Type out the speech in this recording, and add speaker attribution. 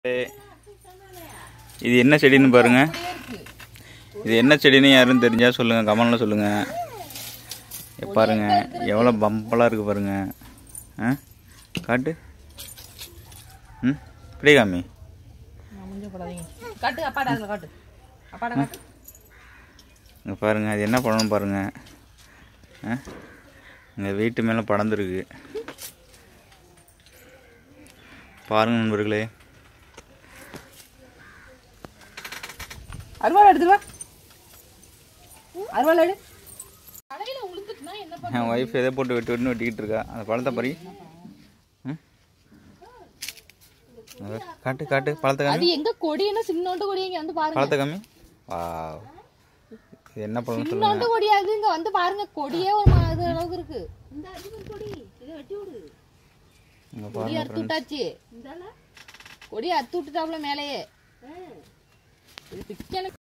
Speaker 1: இது என்ன செடின்னு பாருங்க இது என்ன செடின்னு யாரும் தெரிஞ்சா சொல்லுங்க கமெண்ட்ல சொல்லுங்க இங்க பாருங்க எவ்வளோ பம்பலாக இருக்கு பாருங்க ஆ காட்டு ம் இப்படியே காமி
Speaker 2: காட்டு அப்பாடா அதுல காட்டு அப்பாடா காட்டு
Speaker 1: இங்கே பாருங்க அது என்ன பண்ணணும் பாருங்க ஆ எங்கள் வீட்டு மேலே படர்ந்துருக்கு பாருங்க நண்பர்களே
Speaker 2: அருவாள் எடுத்துட்டு வா அருவாள் எடு
Speaker 1: என் ஒய்ஃப் எதை போட்டு வெட்டு வெட்டுன்னு வெட்டிக்கிட்டு இருக்கா அந்த பழத்தை பறி ம் அத காட்டு காட்டு பழத்தை
Speaker 2: அது
Speaker 1: காமி
Speaker 2: எங்க கொடி என்ன சின்னோண்டு கொடி இங்க வந்து பாருங்க
Speaker 1: பழத்தை காமி வா இது என்ன பழம்னு சொல்லுங்க
Speaker 2: சின்னோண்டு கொடியா இது இங்க வந்து பாருங்க கொடியே ஒரு மா- இது அளவுக்கு இருக்கு
Speaker 1: இங்கே
Speaker 2: கொடி
Speaker 1: பாருங்க
Speaker 2: அறுத்து விட்டாச்சு கொடி அறுத்து விட்டுட்டாப்ல மேலேயே இது பிக்க எனக்கு